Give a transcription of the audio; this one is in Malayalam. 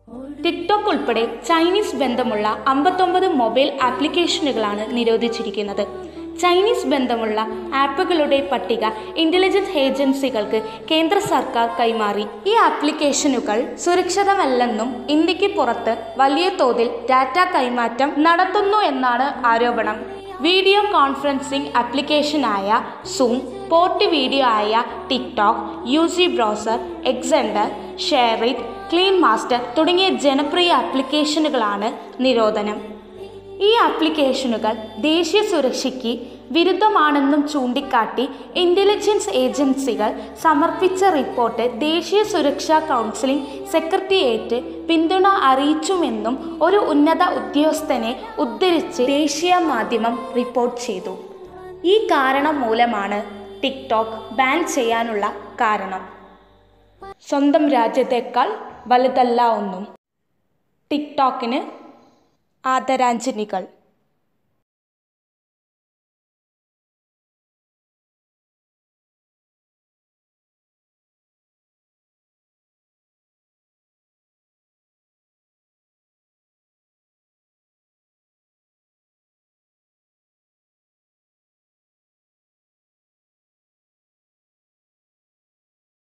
ടിക്ടോക്ക് ഉൾപ്പെടെ ചൈനീസ് ബന്ധമുള്ള അമ്പത്തൊമ്പത് മൊബൈൽ ആപ്ലിക്കേഷനുകളാണ് നിരോധിച്ചിരിക്കുന്നത് ചൈനീസ് ബന്ധമുള്ള ആപ്പുകളുടെ പട്ടിക ഇന്റലിജൻസ് ഏജൻസികൾക്ക് കേന്ദ്ര സർക്കാർ കൈമാറി ഈ ആപ്ലിക്കേഷനുകൾ സുരക്ഷിതമല്ലെന്നും ഇന്ത്യക്ക് പുറത്ത് വലിയ തോതിൽ ഡാറ്റ കൈമാറ്റം നടത്തുന്നു എന്നാണ് ആരോപണം വീഡിയോ കോൺഫറൻസിംഗ് ആപ്ലിക്കേഷനായ സൂം പോർട്ട് വീഡിയോ ആയ TikTok U C browser Xender SHAREit Clean Master തുടങ്ങിയ ജനപ്രിയ ആപ്ലിക്കേഷനുകളാണ് നിരോധനം ഈ ആപ്ലിക്കേഷനുകൾ ദേശീയ സുരക്ഷയ്ക്ക് വിരുദ്ധമാണെന്നും ചൂണ്ടിക്കാട്ടി ഇന്റലിജൻസ് ഏജൻസികൾ സമർപ്പിച്ച റിപ്പോർട്ട് ദേശീയ സുരക്ഷാ കൗൺസിലിംഗ് സെക്രട്ടേറിയറ്റ് പിന്തുണ അറിയിച്ചുമെന്നും ഒരു ഉന്നത ഉദ്യോഗസ്ഥനെ ഉദ്ധരിച്ച് ദേശീയ മാധ്യമം റിപ്പോർട്ട് ചെയ്തു ഈ കാരണം മൂലമാണ് ടിക്ടോക്ക് ബാൻ ചെയ്യാനുള്ള കാരണം സ്വന്തം രാജ്യത്തേക്കാൾ വലുതല്ല ഒന്നും ടിക്ടോക്കിന് ആദരാഞ്ജലികൾ